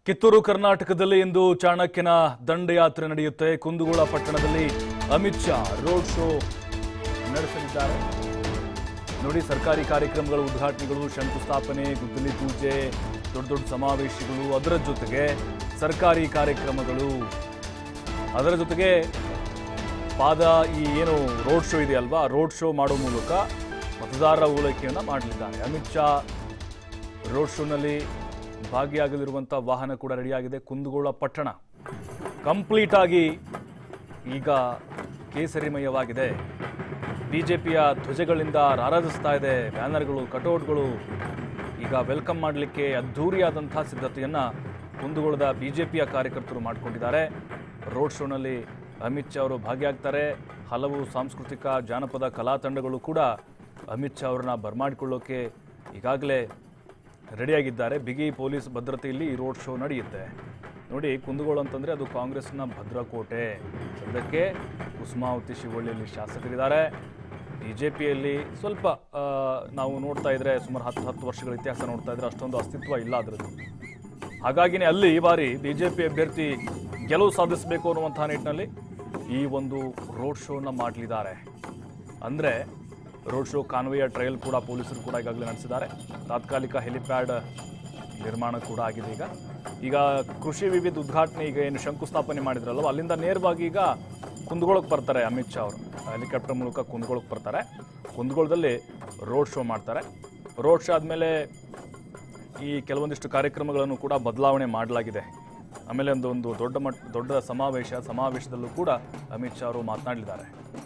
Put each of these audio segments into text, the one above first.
ಕಿತ್ತೂರು ಕರ್ನಾಟಕದಲ್ಲಿ ಇಂದು ಚಾಣಕ್ಯನ ದಂಡಯಾತ್ರೆ ನಡೆಯುತ್ತೆ ಕುಂದಗೋಳ ಪಟ್ಟಣದಲ್ಲಿ ಅಮಿತ್ ಶಾ ರೋಡ್ ಶೋ ನಡೆಸಲಿದ್ದಾರೆ ನೋಡಿ ಸರ್ಕಾರಿ ಕಾರ್ಯಕ್ರಮಗಳ ಉದ್ಘಾಟನೆಗಳು ಶಂಕುಸ್ಥಾಪನೆ ಗುದ್ದಲಿ ಪೂಜೆ ದೊಡ್ಡ ದೊಡ್ಡ ಸಮಾವೇಶಗಳು ಅದರ ಜೊತೆಗೆ ಸರ್ಕಾರಿ ಕಾರ್ಯಕ್ರಮಗಳು ಅದರ ಜೊತೆಗೆ ಪಾದ ಈ ಏನು ರೋಡ್ ಶೋ ಇದೆಯಲ್ವಾ ರೋಡ್ ಶೋ ಮಾಡೋ ಮೂಲಕ ಮತದಾರರ ಓಲೈಕೆಯನ್ನು ಮಾಡಲಿದ್ದಾರೆ ಅಮಿತ್ ಶಾ ರೋಡ್ ಶೋನಲ್ಲಿ ಭಾಗಿಯಾಗಲಿರುವಂಥ ವಾಹನ ಕೂಡ ರೆಡಿಯಾಗಿದೆ ಕುಂದಗೋಳ ಪಟ್ಟಣ ಕಂಪ್ಲೀಟ್ ಆಗಿ ಈಗ ಕೇಸರಿಮಯವಾಗಿದೆ ಬಿಜೆಪಿಯ ಧ್ವಜಗಳಿಂದ ರಾರಾಜಿಸ್ತಾ ಇದೆ ಬ್ಯಾನರ್ಗಳು ಕಟೌಟ್ಗಳು ಈಗ ವೆಲ್ಕಮ್ ಮಾಡಲಿಕ್ಕೆ ಅದ್ಧೂರಿಯಾದಂಥ ಸಿದ್ಧತೆಯನ್ನು ಕುಂದಗೋಳದ ಬಿಜೆಪಿಯ ಕಾರ್ಯಕರ್ತರು ಮಾಡಿಕೊಂಡಿದ್ದಾರೆ ರೋಡ್ ಶೋನಲ್ಲಿ ಅಮಿತ್ ಶಾ ಅವರು ಭಾಗಿಯಾಗ್ತಾರೆ ಹಲವು ಸಾಂಸ್ಕೃತಿಕ ಜಾನಪದ ಕಲಾ ತಂಡಗಳು ಕೂಡ ಅಮಿತ್ ಶಾ ಅವರನ್ನ ಬರಮಾಡಿಕೊಳ್ಳೋಕೆ ಈಗಾಗಲೇ ರೆಡಿಯಾಗಿದ್ದಾರೆ ಬಿಗಿ ಪೊಲೀಸ್ ಭದ್ರತೆಯಲ್ಲಿ ಈ ರೋಡ್ ಶೋ ನಡೆಯುತ್ತೆ ನೋಡಿ ಕುಂದಗೋಳ ಅಂತಂದರೆ ಅದು ಕಾಂಗ್ರೆಸ್ನ ಭದ್ರಕೋಟೆ ಸದ್ಯಕ್ಕೆ ಕುಸುಮಾವತಿ ಶಿವಳ್ಳಿಯಲ್ಲಿ ಶಾಸಕರಿದ್ದಾರೆ ಬಿ ಜೆ ಪಿಯಲ್ಲಿ ಸ್ವಲ್ಪ ಆ, ನಾವು ನೋಡ್ತಾ ಇದ್ರೆ ಸುಮಾರು ಹತ್ತು ಹತ್ತು ವರ್ಷಗಳ ಇತಿಹಾಸ ನೋಡ್ತಾ ಇದ್ರೆ ಅಷ್ಟೊಂದು ಅಸ್ತಿತ್ವ ಇಲ್ಲ ಅದರದ್ದು ಹಾಗಾಗಿನೇ ಅಲ್ಲಿ ಈ ಬಾರಿ ಬಿ ಜೆ ಪಿ ಅಭ್ಯರ್ಥಿ ಗೆಲುವು ಸಾಧಿಸಬೇಕು ಅನ್ನುವಂಥ ನಿಟ್ಟಿನಲ್ಲಿ ಈ ಒಂದು ರೋಡ್ ಶೋನ ಮಾಡಲಿದ್ದಾರೆ ಅಂದರೆ ರೋಡ್ ಶೋ ಕಾನ್ವೆಯ ಟ್ರಯಲ್ ಕೂಡ ಪೊಲೀಸರು ಕೂಡ ಈಗಾಗಲೇ ನಡೆಸಿದ್ದಾರೆ ತಾತ್ಕಾಲಿಕ ಹೆಲಿಪ್ಯಾಡ್ ನಿರ್ಮಾಣ ಕೂಡ ಆಗಿದೆ ಈಗ ಈಗ ಕೃಷಿ ವಿವಿಧ ಉದ್ಘಾಟನೆ ಈಗ ಏನು ಶಂಕುಸ್ಥಾಪನೆ ಮಾಡಿದ್ರಲ್ವ ಅಲ್ಲಿಂದ ನೇರವಾಗಿ ಈಗ ಕುಂದಗೋಳಕ್ಕೆ ಬರ್ತಾರೆ ಅಮಿತ್ ಶಾ ಅವರು ಹೆಲಿಕಾಪ್ಟರ್ ಮೂಲಕ ಕುಂದಗೋಳಕ್ಕೆ ಬರ್ತಾರೆ ಕುಂದಗೋಳದಲ್ಲಿ ರೋಡ್ ಶೋ ಮಾಡ್ತಾರೆ ರೋಡ್ ಶೋ ಆದಮೇಲೆ ಈ ಕೆಲವೊಂದಿಷ್ಟು ಕಾರ್ಯಕ್ರಮಗಳನ್ನು ಕೂಡ ಬದಲಾವಣೆ ಮಾಡಲಾಗಿದೆ ಆಮೇಲೆ ಒಂದು ಒಂದು ದೊಡ್ಡ ಮಟ್ಟ ದೊಡ್ಡ ಸಮಾವೇಶ ಸಮಾವೇಶದಲ್ಲೂ ಕೂಡ ಅಮಿತ್ ಶಾ ಅವರು ಮಾತನಾಡಲಿದ್ದಾರೆ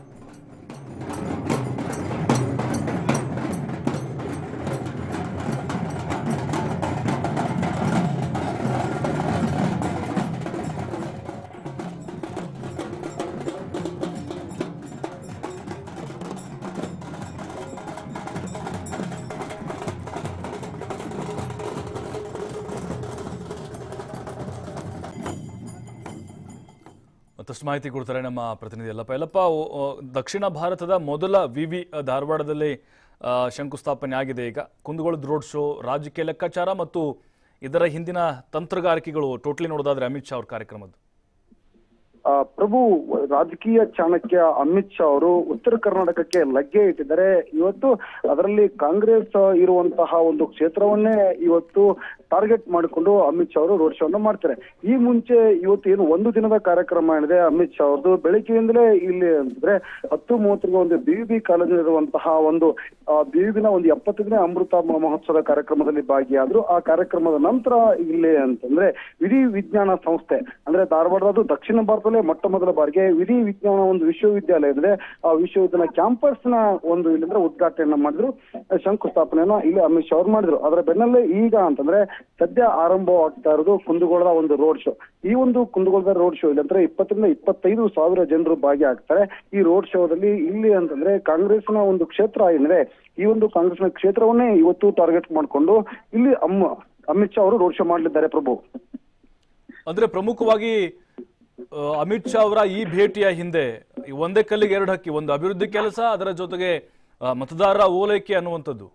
ಮತ್ತಷ್ಟು ಮಾಹಿತಿ ಕೊಡ್ತಾರೆ ನಮ್ಮ ಪ್ರತಿನಿಧಿ ಯಲ್ಲಪ್ಪ ಯಲ್ಲಪ್ಪ ಓ- ಓ, ದಕ್ಷಿಣ ಭಾರತದ ಮೊದಲ ವಿವಿ ಧಾರವಾಡದಲ್ಲಿ ಆ, ಶಂಕುಸ್ಥಾಪನೆ ಆಗಿದೆ ಈಗ ಕುಂದಗೋಳದ ರೋಡ್ ಶೋ ರಾಜಕೀಯ ಲೆಕ್ಕಾಚಾರ ಮತ್ತು ಇದರ ಹಿಂದಿನ ತಂತ್ರಗಾರಿಕೆಗಳು ಟೋಟ್ಲಿ ನೋಡೋದಾದ್ರೆ ಅಮಿತ್ ಶಾ ಅವ್ರ ಕಾರ್ಯಕ್ರಮದ್ದು ಆ, ಪ್ರಭು ರಾಜಕೀಯ ಚಾಣಕ್ಯ ಅಮಿತ್ ಶಾ ಅವರು ಉತ್ತರ ಕರ್ನಾಟಕಕ್ಕೆ ಲಗ್ಗೆ ಇಟ್ಟಿದ್ದಾರೆ ಇವತ್ತು ಅದರಲ್ಲಿ ಕಾಂಗ್ರೆಸ್ ಇರುವಂತಹ ಒಂದು ಕ್ಷೇತ್ರವನ್ನೇ ಇವತ್ತು ಟಾರ್ಗೆಟ್ ಮಾಡಿಕೊಂಡು ಅಮಿತ್ ಶಾ ಅವರು ರೋಡ್ ಶೋನ ಮಾಡ್ತಾರೆ ಈ ಮುಂಚೆ ಇವತ್ತು ಏನು ಒಂದು ದಿನದ ಕಾರ್ಯಕ್ರಮ ಏನಿದೆ ಅಮಿತ್ ಶಾ ಅವ್ರದ್ದು ಬೆಳಗ್ಗೆಯಿಂದಲೇ ಇಲ್ಲಿ ಅಂತಂದ್ರೆ ಹತ್ತು ಮೂವತ್ತರಿಗೆ ಒಂದು ಬಿ ಬಿ ಕಾಲೇಜಿನಲ್ಲಿರುವಂತಹ ಒಂದು ಬಿವಿನ ಒಂದು ಎಪ್ಪತ್ತನೇ ಅಮೃತ ಮ- ಮಹೋತ್ಸವದ ಕಾರ್ಯಕ್ರಮದಲ್ಲಿ ಭಾಗಿಯಾದ್ರು ಆ ಕಾರ್ಯಕ್ರಮದ ನಂತರ ಇಲ್ಲಿ ಅಂತಂದ್ರೆ ವಿಧಿ ವಿಜ್ಞಾನ ಸಂಸ್ಥೆ ಅಂದ್ರೆ ಧಾರವಾಡದ ಅದು ದಕ್ಷಿಣ ಭಾರತದಲ್ಲೇ ಮೊಟ್ಟ ಮೊದಲ ಬಾರಿಗೆ ವಿಧಿ ವಿಜ್ಞಾನ ಒಂದು ವಿಶ್ವವಿದ್ಯಾಲಯ ಇದೆ ಆ ವಿಶ್ವವಿದ್ಯಾಲಯ ಕ್ಯಾಂಪಸ್ ನ ಒಂದು ಇಲ್ಲಿಂದ್ರೆ ಉದ್ಘಾಟನೆಯನ್ನ ಮಾಡಿದ್ರು ಶಂಕುಸ್ಥಾಪನೆಯನ್ನ ಇಲ್ಲಿ ಅಮಿತ್ ಶಾ ಅವ್ರು ಮಾಡಿದ್ರು ಅದರ ಬೆನ್ನಲ್ಲೇ ಈಗ ಅಂತಂದ್ರೆ ಸದ್ಯ ಆರಂಭವಾಗ್ತಾ ಇರೋದು ಕುಂದಗೋಳದ ಒಂದು ರೋಡ್ ಶೋ ಈ ಒಂದು ಕುಂದಗೋಳದ ರೋಡ್ ಶೋ ಇಲ್ಲಿ ಅಂದ್ರೆ ಇಪ್ಪತ್ತರಿಂದ ಇಪ್ಪತ್ತೈದು ಸಾವಿರ ಜನರು ಭಾಗಿಯಾಗ್ತಾರೆ ಈ ರೋಡ್ ಶೋದಲ್ಲಿ ಇಲ್ಲಿ ಅಂತಂದ್ರೆ ಕಾಂಗ್ರೆಸ್ನ ಒಂದು ಕ್ಷೇತ್ರ ಏನಿದೆ ಈ ಒಂದು ಕಾಂಗ್ರೆಸ್ನ ಕ್ಷೇತ್ರವನ್ನೇ ಇವತ್ತು ಟಾರ್ಗೆಟ್ ಮಾಡಿಕೊಂಡು ಇಲ್ಲಿ ಅಮ್ಮ ಅಮಿತ್ ಶಾ ಅವರು ರೋಡ್ ಶೋ ಮಾಡಲಿದ್ದಾರೆ ಪ್ರಭು ಅಂದ್ರೆ ಪ್ರಮುಖವಾಗಿ ಆ, ಅಮಿತ್ ಶಾ ಅವರ ಈ ಭೇಟಿಯ ಹಿಂದೆ ಈ ಒಂದೇ ಕಲ್ಲಿಗೆ ಎರಡು ಹಕ್ಕಿ ಒಂದು ಅಭಿವೃದ್ಧಿ ಕೆಲಸ ಅದರ ಜೊತೆಗೆ ಆ, ಮತದಾರರ ಓಲೈಕೆ ಅನ್ನುವಂಥದ್ದು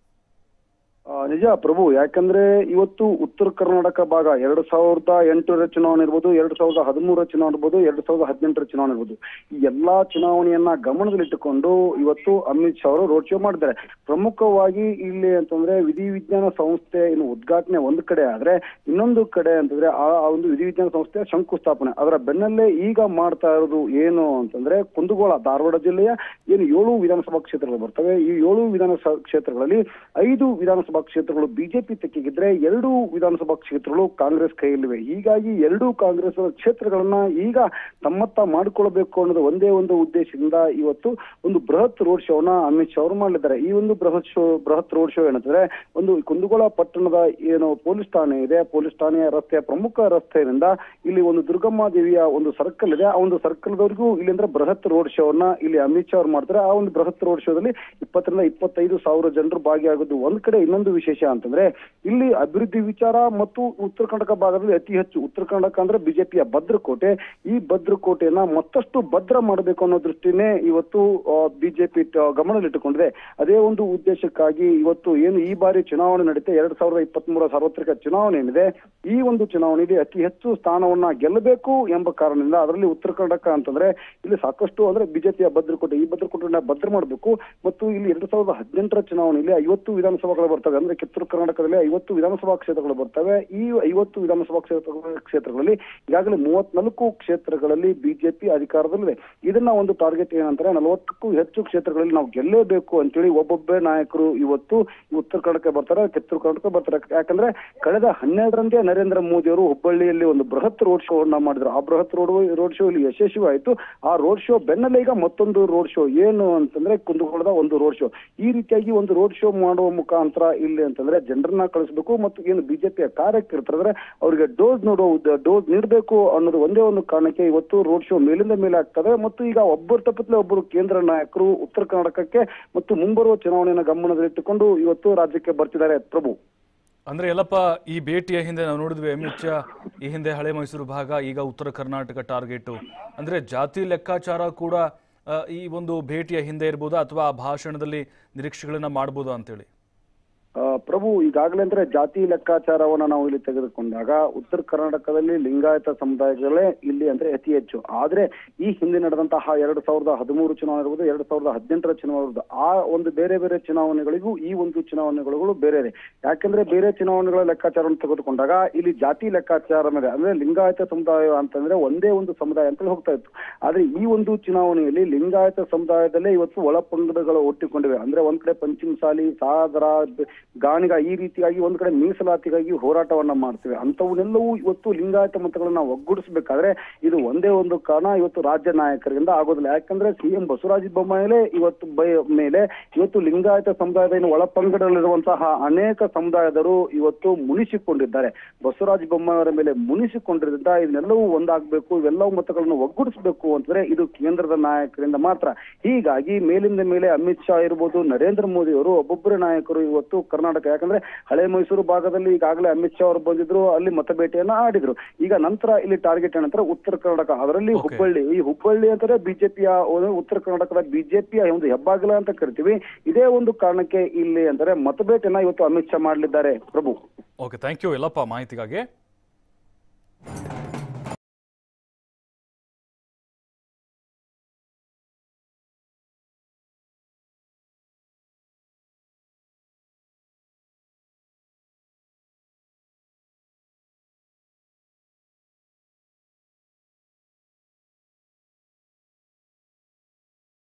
ಆ, ನಿಜ ಪ್ರಭು ಯಾಕಂದ್ರೆ ಇವತ್ತು ಉತ್ತರ ಕರ್ನಾಟಕ ಭಾಗ ಎರಡು ಸಾವಿರದ ಎಂಟರ ಚುನಾವಣೆ ಇರ್ಬೋದು ಎರಡು ಸಾವಿರದ ಹದಿಮೂರರ ಚುನಾವಣೆ ಇರ್ಬೋದು ಎರಡು ಸಾವಿರದ ಹದಿನೆಂಟರ ಚುನಾವಣೆ ಇರ್ಬೋದು ಈ ಎಲ್ಲಾ ಚುನಾವಣೆಯನ್ನ ಗಮನದಲ್ಲಿಟ್ಟುಕೊಂಡು ಇವತ್ತು ಅಮಿತ್ ಶಾ ಅವರು ರೋಡ್ ಶೋ ಮಾಡಿದ್ದಾರೆ ಪ್ರಮುಖವಾಗಿ ಇಲ್ಲಿ ಅಂತಂದ್ರೆ ವಿಧಿ ವಿಜ್ಞಾನ ಸಂಸ್ಥೆ ಇನ್ನು ಉದ್ಘಾಟನೆ ಒಂದು ಕಡೆ ಆದ್ರೆ ಇನ್ನೊಂದು ಕಡೆ ಅಂತಂದ್ರೆ ಆ ಆ ಒಂದು ವಿಧಿ ವಿಜ್ಞಾನ ಸಂಸ್ಥೆಯ ಶಂಕುಸ್ಥಾಪನೆ ಅದರ ಬೆನ್ನಲ್ಲೇ ಈಗ ಮಾಡ್ತಾ ಇರೋದು ಏನು ಅಂತಂದ್ರೆ ಕುಂದಗೋಳ ಧಾರವಾಡ ಜಿಲ್ಲೆಯ ಏನು ಏಳು ವಿಧಾನಸಭಾ ಕ್ಷೇತ್ರಗಳು ಬರ್ತವೆ ಈ ಏಳು ವಿಧಾನಸಭಾ ಕ್ಷೇತ್ರಗಳಲ್ಲಿ ಐದು ವಿಧಾನಸಭಾ ಕ್ಷೇತ್ರಗಳು ಬಿಜೆಪಿ ತೆಕ್ಕಿಗಿದ್ರೆ ಎರಡು ವಿಧಾನಸಭಾ ಕ್ಷೇತ್ರಗಳು ಕಾಂಗ್ರೆಸ್ ಕೈಯಲ್ಲಿವೆ ಹೀಗಾಗಿ ಎರಡು ಕಾಂಗ್ರೆಸ್ ಕ್ಷೇತ್ರಗಳನ್ನ ಈಗ ತಮ್ಮತ್ತ ಮಾಡಿಕೊಳ್ಬೇಕು ಅನ್ನೋದು ಒಂದೇ ಒಂದು ಉದ್ದೇಶದಿಂದ ಇವತ್ತು ಒಂದು ಬೃಹತ್ ರೋಡ್ ಶೋನ ಅಮಿತ್ ಶಾ ಅವರು ಮಾಡಲಿದ್ದಾರೆ ಈ ಒಂದು ಬೃಹತ್ ಶೋ ಬೃಹತ್ ರೋಡ್ ಶೋ ಏನಂತಂದ್ರೆ ಒಂದು ಕುಂದಗೋಳ ಪಟ್ಟಣದ ಏನು ಪೊಲೀಸ್ ಠಾಣೆ ಇದೆ ಪೊಲೀಸ್ ಠಾಣೆಯ ರಸ್ತೆಯ ಪ್ರಮುಖ ರಸ್ತೆಯಿಂದ ಇಲ್ಲಿ ಒಂದು ದುರ್ಗಮ್ಮ ದೇವಿಯ ಒಂದು ಸರ್ಕಲ್ ಇದೆ ಆ ಒಂದು ಸರ್ಕಲ್ದವರೆಗೂ ಇಲ್ಲಿ ಅಂದ್ರೆ ಬೃಹತ್ ರೋಡ್ ಶೋನ ಇಲ್ಲಿ ಅಮಿತ್ ಶಾ ಅವ್ರು ಮಾಡ್ತಾರೆ ಆ ಒಂದು ಬೃಹತ್ ರೋಡ್ ಶೋದಲ್ಲಿ ಇಪ್ಪತ್ತರಿಂದ ಇಪ್ಪತ್ತೈದು ಸಾವಿರ ಜನರು ಭಾಗಿಯಾಗೋದು ಒಂದ್ ಕಡೆ ಇನ್ನೊಂದು ಒಂದು ವಿಶೇಷ ಅಂತಂದ್ರೆ ಇಲ್ಲಿ ಅಭಿವೃದ್ಧಿ ವಿಚಾರ ಮತ್ತು ಉತ್ತರ ಕರ್ನಾಟಕ ಭಾಗದಲ್ಲಿ ಅತಿ ಹೆಚ್ಚು ಉತ್ತರ ಕರ್ನಾಟಕ ಅಂದ್ರೆ ಬಿಜೆಪಿಯ ಭದ್ರಕೋಟೆ ಈ ಭದ್ರಕೋಟೆಯನ್ನ ಮತ್ತಷ್ಟು ಭದ್ರ ಮಾಡಬೇಕು ಅನ್ನೋ ದೃಷ್ಟಿನೇ ಇವತ್ತು ಬಿಜೆಪಿ ಗಮನದಲ್ಲಿಟ್ಟುಕೊಂಡಿದೆ ಅದೇ ಒಂದು ಉದ್ದೇಶಕ್ಕಾಗಿ ಇವತ್ತು ಏನು ಈ ಬಾರಿ ಚುನಾವಣೆ ನಡೀತೆ ಎರಡ್ ಸಾವಿರದ ಇಪ್ಪತ್ತ್ ಮೂರ ಸಾರ್ವತ್ರಿಕ ಚುನಾವಣೆ ಏನಿದೆ ಈ ಒಂದು ಚುನಾವಣೆಯಲ್ಲಿ ಅತಿ ಹೆಚ್ಚು ಸ್ಥಾನವನ್ನ ಗೆಲ್ಲಬೇಕು ಎಂಬ ಕಾರಣದಿಂದ ಅದರಲ್ಲಿ ಉತ್ತರ ಕರ್ನಾಟಕ ಅಂತಂದ್ರೆ ಇಲ್ಲಿ ಸಾಕಷ್ಟು ಅಂದ್ರೆ ಬಿಜೆಪಿಯ ಭದ್ರಕೋಟೆ ಈ ಭದ್ರಕೋಟೆಯನ್ನ ಭದ್ರ ಮಾಡಬೇಕು ಮತ್ತು ಇಲ್ಲಿ ಎರಡ್ ಸಾವಿರದ ಹದಿನೆಂಟರ ಚುನಾವಣೆಯಲ್ಲಿ ಐವತ್ತು ವಿಧಾನಸಭೆಗಳು ಬರ್ತವೆ ಅಂದ್ರೆ ಕಿತ್ತೂರು ಕರ್ನಾಟಕದಲ್ಲಿ ಐವತ್ತು ವಿಧಾನಸಭಾ ಕ್ಷೇತ್ರಗಳು ಬರ್ತವೆ ಈ ಐವತ್ತು ವಿಧಾನಸಭಾ ಕ್ಷೇತ್ರ ಕ್ಷೇತ್ರಗಳಲ್ಲಿ ಈಗಾಗಲೇ ಮೂವತ್ನಾಲ್ಕು ಕ್ಷೇತ್ರಗಳಲ್ಲಿ ಬಿಜೆಪಿ ಅಧಿಕಾರದಲ್ಲಿದೆ ಇದನ್ನ ಒಂದು ಟಾರ್ಗೆಟ್ ಏನಂತಾರೆ ನಲವತ್ತಕ್ಕೂ ಹೆಚ್ಚು ಕ್ಷೇತ್ರಗಳಲ್ಲಿ ನಾವು ಗೆಲ್ಲೇಬೇಕು ಅಂತೇಳಿ ಒಬ್ಬೊಬ್ಬ ನಾಯಕರು ಇವತ್ತು ಉತ್ತರ ಕರ್ನಾಟಕ ಬರ್ತಾರೆ ಕಿತ್ತೂರು ಕರ್ನಾಟಕ ಬರ್ತಾರೆ ಯಾಕಂದ್ರೆ ಕಳೆದ ಹನ್ನೆರಡರಂದೇ ನರೇಂದ್ರ ಮೋದಿ ಅವರು ಹುಬ್ಬಳ್ಳಿಯಲ್ಲಿ ಒಂದು ಬೃಹತ್ ರೋಡ್ ಶೋ ಅನ್ನ ಮಾಡಿದ್ರು ಆ ಬೃಹತ್ ರೋಡ್ ರೋಡ್ ಶೋ ಇಲ್ಲಿ ಯಶಸ್ವಿ ಆಯಿತು ಆ ರೋಡ್ ಶೋ ಬೆನ್ನಲ್ಲೇ ಈಗ ಮತ್ತೊಂದು ರೋಡ್ ಶೋ ಏನು ಅಂತಂದ್ರೆ ಕುಂದಗೋಳದ ಒಂದು ರೋಡ್ ಶೋ ಈ ರೀತಿಯಾಗಿ ಒಂದು ರೋಡ್ ಶೋ ಮಾಡುವ ಮುಖಾಂತರ ಇಲ್ಲಿ ಅಂತಂದ್ರೆ ಜನರನ್ನ ಕಳಿಸ್ಬೇಕು ಮತ್ತು ಏನು ಬಿಜೆಪಿಯ ಕಾರ್ಯಕರ್ತರಂದ್ರೆ ಅವರಿಗೆ ಡೋಸ್ ನೋಡುವ ಡೋಸ್ ನೀಡಬೇಕು ಅನ್ನೋದು ಒಂದೇ ಒಂದು ಕಾರಣಕ್ಕೆ ಇವತ್ತು ರೋಡ್ ಶೋ ಮೇಲಿಂದ ಮೇಲೆ ಆಗ್ತದೆ ಮತ್ತು ಈಗ ಒಬ್ಬರು ತಪ್ಪತ್ತಲೇ ಒಬ್ಬರು ಕೇಂದ್ರ ನಾಯಕರು ಉತ್ತರ ಕರ್ನಾಟಕಕ್ಕೆ ಮತ್ತು ಮುಂಬರುವ ಚುನಾವಣೆಯನ್ನು ಗಮನದಲ್ಲಿಟ್ಟುಕೊಂಡು ಇವತ್ತು ರಾಜ್ಯಕ್ಕೆ ಬರ್ತಿದ್ದಾರೆ ಪ್ರಭು ಅಂದ್ರೆ ಎಲ್ಲಪ್ಪ ಈ ಭೇಟಿಯ ಹಿಂದೆ ನಾವು ನೋಡಿದ್ವಿ ಅಮಿತ್ ಶಾ ಈ ಹಿಂದೆ ಹಳೆ ಮೈಸೂರು ಭಾಗ ಈಗ ಉತ್ತರ ಕರ್ನಾಟಕ ಟಾರ್ಗೆಟ್ ಅಂದ್ರೆ ಜಾತಿ ಲೆಕ್ಕಾಚಾರ ಕೂಡ ಆ, ಈ ಒಂದು ಭೇಟಿಯ ಹಿಂದೆ ಇರ್ಬೋದಾ ಅಥವಾ ಆ ಭಾಷಣದಲ್ಲಿ ನಿರೀಕ್ಷೆಗಳನ್ನ ಮಾಡ್ಬೋದಾ ಅಂತೇಳಿ ಆ, ಪ್ರಭು ಈಗಾಗಲೇ ಅಂದ್ರೆ ಜಾತಿ ಲೆಕ್ಕಾಚಾರವನ್ನ ನಾವು ಇಲ್ಲಿ ತೆಗೆದುಕೊಂಡಾಗ ಉತ್ತರ ಕರ್ನಾಟಕದಲ್ಲಿ ಲಿಂಗಾಯತ ಸಮುದಾಯಗಳೇ ಇಲ್ಲಿ ಅಂದ್ರೆ ಅತಿ ಹೆಚ್ಚು ಆದ್ರೆ ಈ ಹಿಂದೆ ನಡೆದಂತಹ ಎರಡ್ ಸಾವಿರದ ಹದಿಮೂರು ಚುನಾವಣೆ ಇರ್ಬೋದು ಎರಡ್ ಸಾವಿರದ ಹದಿನೆಂಟರ ಚುನಾವಣೆ ಇರ್ಬೋದು ಆ ಒಂದು ಬೇರೆ ಬೇರೆ ಚುನಾವಣೆಗಳಿಗೂ ಈ ಒಂದು ಚುನಾವಣೆಗಳು ಬೇರೆ ಇದೆ ಯಾಕಂದ್ರೆ ಬೇರೆ ಚುನಾವಣೆಗಳ ಲೆಕ್ಕಾಚಾರವನ್ನು ತೆಗೆದುಕೊಂಡಾಗ ಇಲ್ಲಿ ಜಾತಿ ಲೆಕ್ಕಾಚಾರ ಮೇಲೆ ಅಂದ್ರೆ ಲಿಂಗಾಯತ ಸಮುದಾಯ ಅಂತಂದ್ರೆ ಒಂದೇ ಒಂದು ಸಮುದಾಯ ಅಂತ ಹೋಗ್ತಾ ಇತ್ತು ಆದ್ರೆ ಈ ಒಂದು ಚುನಾವಣೆಯಲ್ಲಿ ಲಿಂಗಾಯತ ಸಮುದಾಯದಲ್ಲೇ ಇವತ್ತು ಒಳಪಂಗಡಗಳು ಒಟ್ಟಿಕೊಂಡಿವೆ ಅಂದ್ರೆ ಒಂದ್ ಕಡೆ ಪಂಚಮಸಾಲಿ ಸಾದರ ಬ- ಗಾಣಿಗ ಈ ರೀತಿಯಾಗಿ ಒಂದ್ ಕಡೆ ಮೀಸಲಾತಿಗಾಗಿ ಹೋರಾಟವನ್ನ ಮಾಡ್ತೇವೆ ಅಂತವನ್ನೆಲ್ಲವೂ ಇವತ್ತು ಲಿಂಗಾಯತ ಮತಗಳನ್ನ ಒಗ್ಗೂಡಿಸಬೇಕಾದ್ರೆ ಇದು ಒಂದೇ ಒಂದು ಕಾರಣ ಇವತ್ತು ರಾಜ್ಯ ನಾಯಕರಿಂದ ಆಗೋದಿಲ್ಲ ಯಾಕಂದ್ರೆ ಸಿಎಂ ಬಸವರಾಜ ಬೊಮ್ಮಾಯಿಲೆ ಇವತ್ತು ಬೈ- ಮೇಲೆ ಇವತ್ತು ಲಿಂಗಾಯತ ಸಮುದಾಯದ ಏನು ಒಳಪಂಗಡದಲ್ಲಿರುವಂತಹ ಅನೇಕ ಸಮುದಾಯದವರು ಇವತ್ತು ಮುನಿಸಿಕೊಂಡಿದ್ದಾರೆ ಬಸವರಾಜ ಬೊಮ್ಮಾಯಿ ಅವರ ಮೇಲೆ ಮುನಿಸಿಕೊಂಡಿದ್ದರಿಂದ ಇದನ್ನೆಲ್ಲವೂ ಒಂದಾಗಬೇಕು ಇವೆಲ್ಲವೂ ಮತಗಳನ್ನು ಒಗ್ಗೂಡಿಸಬೇಕು ಅಂತಂದ್ರೆ ಇದು ಕೇಂದ್ರದ ನಾಯಕರಿಂದ ಮಾತ್ರ ಹೀಗಾಗಿ ಮೇಲಿಂದ ಮೇಲೆ ಅಮಿತ್ ಶಾ ಇರ್ಬೋದು ನರೇಂದ್ರ ಮೋದಿ ಅವರು ಒಬ್ಬೊಬ್ಬರ ನಾಯಕರು ಇವತ್ತು ಕರ್ನಾಟಕ ಯಾಕಂದ್ರೆ ಹಳೆ ಮೈಸೂರು ಭಾಗದಲ್ಲಿ ಈಗಾಗಲೇ ಅಮಿತ್ ಶಾ ಅವರು ಬಂದಿದ್ರು ಅಲ್ಲಿ ಮತಬೇಟೆಯನ್ನ ಆಡಿದ್ರು ಈಗ ನಂತರ ಇಲ್ಲಿ ಟಾರ್ಗೆಟ್ ಏನಂತಾರೆ ಉತ್ತರ ಕರ್ನಾಟಕ ಅದರಲ್ಲಿ Okay. ಹುಬ್ಬಳ್ಳಿ ಈ ಹುಬ್ಬಳ್ಳಿ ಅಂತಾರೆ ಬಿಜೆಪಿಯ ಉತ್ತರ ಕರ್ನಾಟಕದ ಬಿಜೆಪಿಯ ಒಂದು ಹೆಬ್ಬಾಗಿಲ ಅಂತ ಕರಿತೀವಿ ಇದೇ ಒಂದು ಕಾರಣಕ್ಕೆ ಇಲ್ಲಿ ಅಂತಾರೆ ಮತಬೇಟೆಯನ್ನ ಇವತ್ತು ಅಮಿತ್ ಶಾ ಮಾಡಲಿದ್ದಾರೆ ಪ್ರಭು ಓಕೆ ಥ್ಯಾಂಕ್ ಯು ಎಲ್ಲಪ್ಪ ಮಾಹಿತಿಗಾಗಿ